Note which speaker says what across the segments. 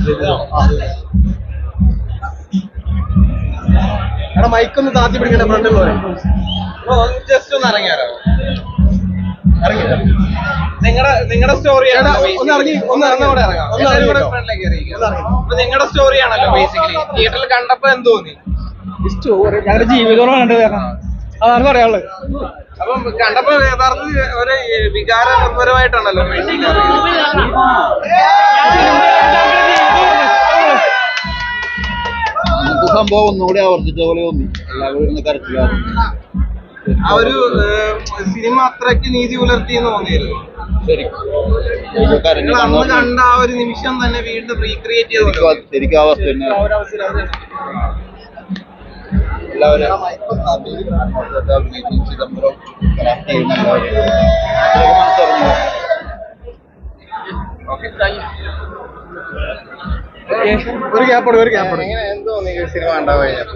Speaker 1: എടാ മൈക്കൊന്ന് താത്തി പിടിക്കണ ഫ്രണ്ടിലുള്ളവരെ
Speaker 2: ജസ്റ്റ് ഒന്ന് ഇറങ്ങിയാലോ
Speaker 1: ഇറങ്ങി
Speaker 2: നിങ്ങളുടെ നിങ്ങളുടെ സ്റ്റോറിയാണ്
Speaker 1: എടാ, ഒന്ന് ഇറങ്ങി, ഒന്ന് ഇറങ്ങി ഇവിടെ ഇറങ്ങാം. ഒന്ന് ഇറങ്ങി കേട്ടോ.
Speaker 2: ഫ്രണ്ടിലേക്ക് ഇറങ്ങിക്കോ.
Speaker 1: ഒന്ന് ഇറങ്ങി.
Speaker 2: അപ്പൊ നിങ്ങളുടെ സ്റ്റോറിയാണല്ലോ ബേസിക്കലി തിയേറ്ററിൽ കണ്ടപ്പോ എന്ത് തോന്നി
Speaker 3: സ്റ്റോറി ഞങ്ങളുടെ ജീവിതമാണ് കണ്ടത് കാരണം അതാണ് പറയാനുള്ളത്
Speaker 2: അപ്പം കണ്ടപ്പോ യഥാർത്ഥത്തിൽ ഒരു വികാര നിർഭരമായിട്ടാണല്ലോ ബേസിക്കലി
Speaker 4: ഇന്നത്തെ സംഭവം ഒന്നുകൂടി ആവർത്തിച്ച പോലെ തോന്നി എല്ലാവരും ഇരുന്ന് കരച്ചിലാണ്
Speaker 2: ആ ഒരു ഏഹ്, സിനിമ അത്രയ്ക്ക് നീതി പുലർത്തി എന്ന് തോന്നിയിരുന്നു
Speaker 4: ശരിക്കും കരഞ്ഞു
Speaker 2: നിങ്ങൾ അന്ന് കണ്ട ആ ഒരു നിമിഷം തന്നെ വീണ്ടും റീക്രിയേറ്റ് ചെയ്ത് പോലെ.
Speaker 4: ശരിക്കും ആ അവസ്ഥ തന്നെ എല്ലാവരും അഭിനയിച്ചു ചിദംബരം craft ചെയ്യുന്ന എല്ലാവരും അതൊക്കെ മനസ്സറിഞ്ഞു
Speaker 1: ഒരു ഗ്യാപ്പ് ഒരു ഗ്യാപ്പ്
Speaker 2: എങ്ങനെ എന്ത് തോന്നി ഈ സിനിമ കണ്ടാ കഴിഞ്ഞപ്പോ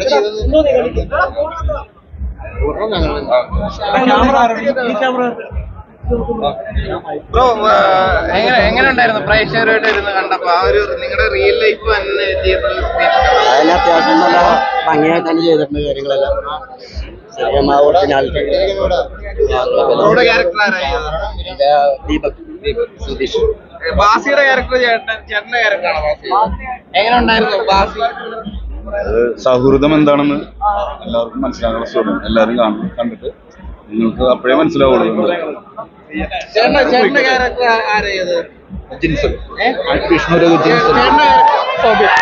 Speaker 2: ബ്രോ എങ്ങനെ എങ്ങനെ ഉണ്ടായിരുന്നു പ്രേക്ഷകരുമായിട്ട് ഇരുന്ന് കണ്ടപ്പോ ആ ഒരു നിങ്ങളുടെ റിയൽ ലൈഫ് തന്നെ തിയേറ്ററിൽ
Speaker 5: അതിന് അത്യാവശ്യം നല്ല ഭംഗിയായി തന്നെ ചെയ്തിട്ടുണ്ട് കാര്യങ്ങളെല്ലാം ശരിക്കും ആ ഒറിജിനാലിറ്റി
Speaker 2: ബ്രോയുടെ ക്യാരക്ടർ ആരായിരുന്നു
Speaker 5: ദീപക് സുധീഷ്
Speaker 2: ബാസിയുടെ ക്യാരക്ടർ ചേട്ടൻ ചേട്ടന്റെ ക്യാരക്ടറാണ് ബാസി എങ്ങനെ ഉണ്ടായിരുന്നു ബാസി
Speaker 4: അത് സൗഹൃദം എന്താണെന്ന് എല്ലാവർക്കും മനസ്സിലാകാനുള്ള സ്റ്റോറി എല്ലാവരും കാണും കണ്ടിട്ട് നിങ്ങൾക്ക് അപ്പോഴേ മനസ്സിലാവുള്ളൂ
Speaker 2: ചേട്ടന്റെ ചേട്ടന്റെ ക്യാരക്ടർ ആരായത്
Speaker 4: ജിൻസൺ വിഷ്ണു രഘു ജിൻസൺ
Speaker 2: ചേട്ടന്റെ ക്യാരക്ടർ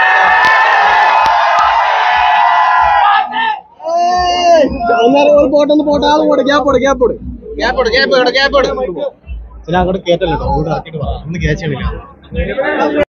Speaker 1: ഒരു പോട്ടെ ഒന്ന് പോട്ടെ ആൾ പോട്ടെ ഗ്യാപ്പ് പോട്ടെ ഗ്യാപ്പ് പോട്ടെ
Speaker 2: ഗ്യാപ്പ് ഇട് ഗ്യാപ്പ് ഇട് ഗ്യാപ്പ് ഇട്
Speaker 1: പിന്നെ അങ്ങോട്ട് കേട്ടല്ലോ അങ്ങോട്ട് ഇറക്കിട്ട് പറയാം ഒന്ന് ക്യാച്ച് ചെയ്യണില്ല